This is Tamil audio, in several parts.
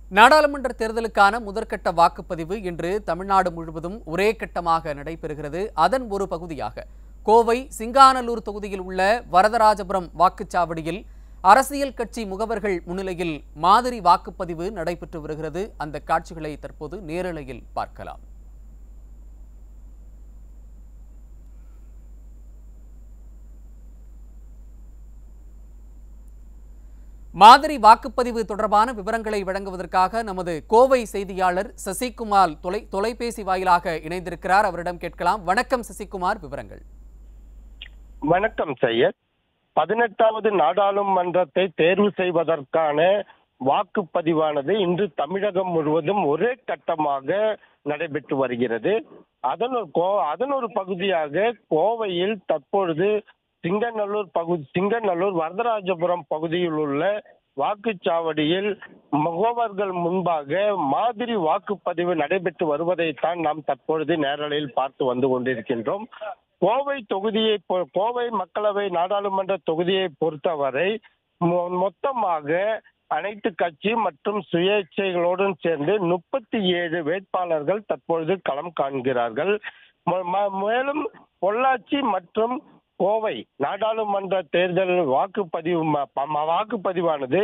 நாடாளுமன்ற தேர்தலுக்கான முதற்கட்ட வாக்குப்பதிவு இன்று தமிழ்நாடு முழுவதும் ஒரே கட்டமாக நடைபெறுகிறது அதன் ஒரு பகுதியாக கோவை சிங்கானல்லூர் தொகுதியில் உள்ள வரதராஜபுரம் வாக்குச்சாவடியில் அரசியல் கட்சி முகவர்கள் முன்னிலையில் மாதிரி வாக்குப்பதிவு நடைபெற்று வருகிறது அந்த காட்சிகளை தற்போது நேரலையில் பார்க்கலாம் மாதிரி வாக்குப்பதிவு தொடர்பான விவரங்களை வழங்குவதற்காக நமது கோவை செய்தியாளர் சசிகுமார் தொலை தொலைபேசி வாயிலாக இணைந்திருக்கிறார் அவரிடம் கேட்கலாம் வணக்கம் சசிகுமார் விவரங்கள் வணக்கம் சையத் பதினெட்டாவது நாடாளுமன்றத்தை தேர்வு செய்வதற்கான வாக்குப்பதிவானது இன்று தமிழகம் முழுவதும் ஒரே கட்டமாக நடைபெற்று வருகிறது அதன் ஒரு கோ- அதன் ஒரு பகுதியாக கோவையில் தற்பொழுது சிங்கநல்லூர் பகுதி சிங்கநல்லூர் வரதராஜபுரம் பகுதியில் உள்ள வாக்குச்சாவடியில் முகவர்கள் முன்பாக மாதிரி வாக்குப்பதிவு நடைபெற்று வருவதைத்தான் நாம் தற்பொழுது நேரலையில் பார்த்து வந்து கொண்டிருக்கின்றோம் கோவை தொகுதியை பொ- கோவை மக்களவை நாடாளுமன்ற தொகுதியை பொறுத்தவரை மொ- மொத்தமாக அனைத்து கட்சி மற்றும் சுயேட்சைகளுடன் சேர்ந்து முப்பத்தி ஏழு வேட்பாளர்கள் தற்பொழுது களம் காண்கிறார்கள் ம- ம- மேலும் பொள்ளாச்சி மற்றும் கோவை நாடாளுமன்ற தேர்தல் வாக்குப்பதிவு ம- ம- வாக்குப்பதிவானது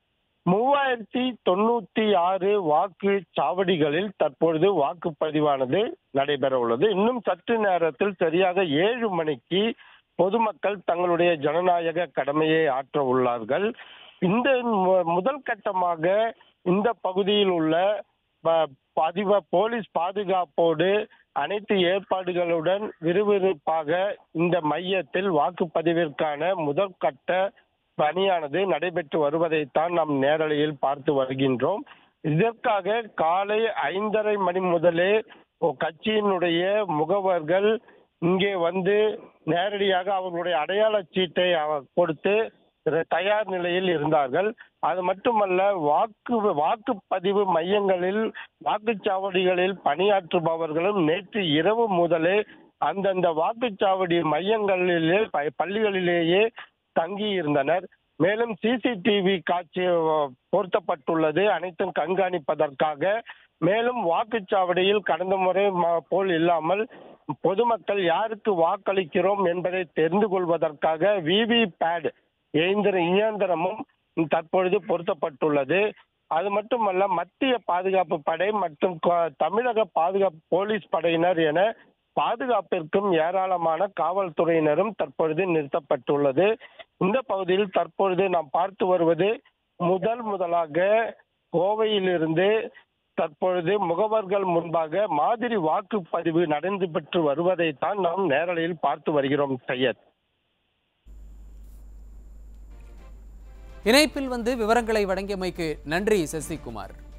மூவாயிரத்தி தொண்ணூத்தி ஆறு வாக்கு சாவடிகளில் தற்பொழுது வாக்குப்பதிவானது நடைபெற உள்ளது இன்னும் சற்று நேரத்தில் சரியாக ஏழு மணிக்கு பொதுமக்கள் தங்களுடைய ஜனநாயக கடமையை ஆற்ற உள்ளார்கள் இந்த மு- முதல் கட்டமாக இந்த பகுதியில் உள்ள ப- பதிவ போலீஸ் பாதுகாப்போடு அனைத்து ஏற்பாடுகளுடன் விறுவிறுப்பாக இந்த மையத்தில் வாக்குப்பதிவிற்கான முதல் கட்ட பணியானது நடைபெற்று வருவதைத்தான் நாம் நேரலையில் பார்த்து வருகின்றோம் இதற்காக காலை ஐந்தரை மணி முதலே ஒ- கட்சியினுடைய முகவர்கள் இங்கே வந்து நேரடியாக அவர்களுடைய அடையாள சீட்டை அவ- கொடுத்து ர- தயார் நிலையில் இருந்தார்கள் அது மட்டுமல்ல வாக்கு வாக்குப்பதிவு மையங்களில் வாக்குச்சாவடிகளில் பணியாற்றுபவர்களும் நேற்று இரவு முதலே அந்தந்த வாக்குச்சாவடி மையங்களிலே ப- பள்ளிகளிலேயே தங்கி இருந்தனர் மேலும் சிசிடிவி காட்சி அஹ், பொருத்தப்பட்டுள்ளது அனைத்தும் கண்காணிப்பதற்காக மேலும் வாக்குச்சாவடியில் கடந்த முறை ம- போல் இல்லாமல் பொதுமக்கள் யாருக்கு வாக்களிக்கிறோம் என்பதை தெரிந்து கொள்வதற்காக விவி பேட் இயந்திர இயந்திரமும் தற்பொழுது பொருத்தப்பட்டுள்ளது அது மட்டுமல்ல மத்திய பாதுகாப்பு படை மற்றும் கொ- தமிழக பாதுகாப்பு போலீஸ் படையினர் என பாதுகாப்பிற்கும் ஏராளமான காவல்துறையினரும் தற்பொழுது நிறுத்தப்பட்டுள்ளது இந்த பகுதியில் தற்பொழுது நாம் பார்த்து வருவது முதல் முதலாக கோவையிலிருந்து தற்பொழுது முகவர்கள் முன்பாக மாதிரி வாக்குப்பதிவு நடந்து பெற்று வருவதைத்தான் நாம் நேரலையில் பார்த்து வருகிறோம் சையத் இணைப்பில் வந்து விவரங்களை வழங்கியமைக்கு நன்றி சசிகுமார்